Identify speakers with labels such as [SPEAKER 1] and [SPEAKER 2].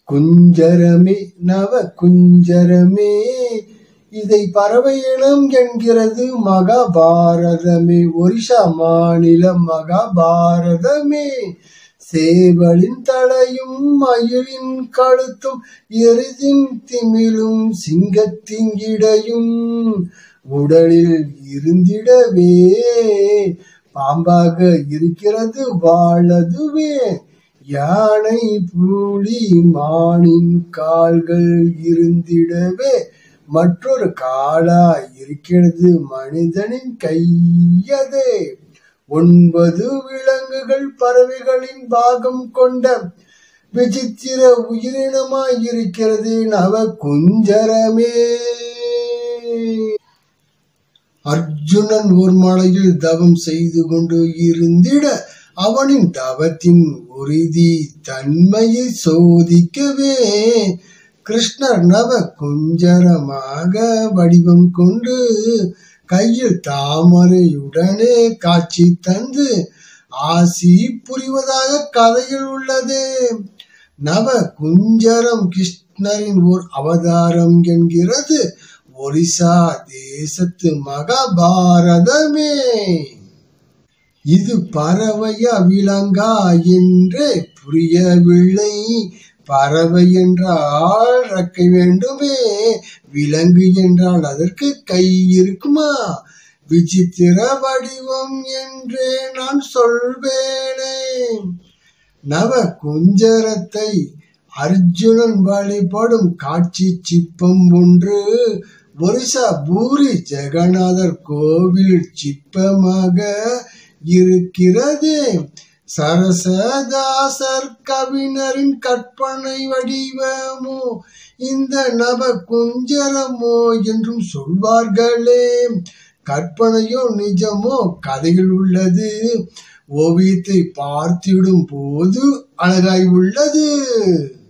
[SPEAKER 1] குஞ்சரமே நவ குஞ்சரமே இதை பறவை இனம் என்கிறது மகாபாரதமே ஒரிஷா மாநில மகாபாரதமே சேவலின் தலையும் மயிலின் கழுத்தும் எருதின் திமிலும் சிங்கத்தின் இடையும் உடலில் இருந்திடவே பாம்பாக இருக்கிறது வாழதுவே யானை புலி மானின் கால்கள் இருந்திடவே மற்றொரு காலா இருக்கிறது மனிதனின் கையதே ஒன்பது விலங்குகள் பறவைகளின் பாகம் கொண்ட விசித்திர உயிரினமாய் இருக்கிறது நவ குஞ்சரமே அர்ஜுனன் ஒரு மலையில் தவம் செய்து கொண்டு இருந்திட அவனின் தவத்தின் உறுதி தன்மையை சோதிக்கவே கிருஷ்ணர் நவ குஞ்சரமாக வடிவம் கொண்டு கையில் தாமரையுடனே காட்சி தந்து ஆசி புரிவதாக கதையில் உள்ளது நவ குஞ்சரம் கிருஷ்ணரின் ஓர் அவதாரம் என்கிறது ஒரிசா தேசத்து மகாபாரதமே இது பறவையா விலங்கா என்றே புரியவில்லை பறவை என்றால் ரெக்கை வேண்டுமே விலங்கு என்றால் அதற்கு கை இருக்குமா விசித்திர வடிவம் என்றே நான் சொல்வேனே நவ குஞ்சரத்தை அர்ஜுனன் வழிபடும் காட்சி சிப்பம் ஒன்று ஒரிசா பூரி ஜெகநாதர் கோவில் சிப்பமாக இருக்கிறது சரசதாசர் கவிஞரின் கற்பனை வடிவமோ இந்த நவ குஞ்சரமோ என்றும் சொல்வார்களே கற்பனையோ நிஜமோ கதையில் உள்ளது ஓவியத்தை பார்த்திடும் போது அழகாய் உள்ளது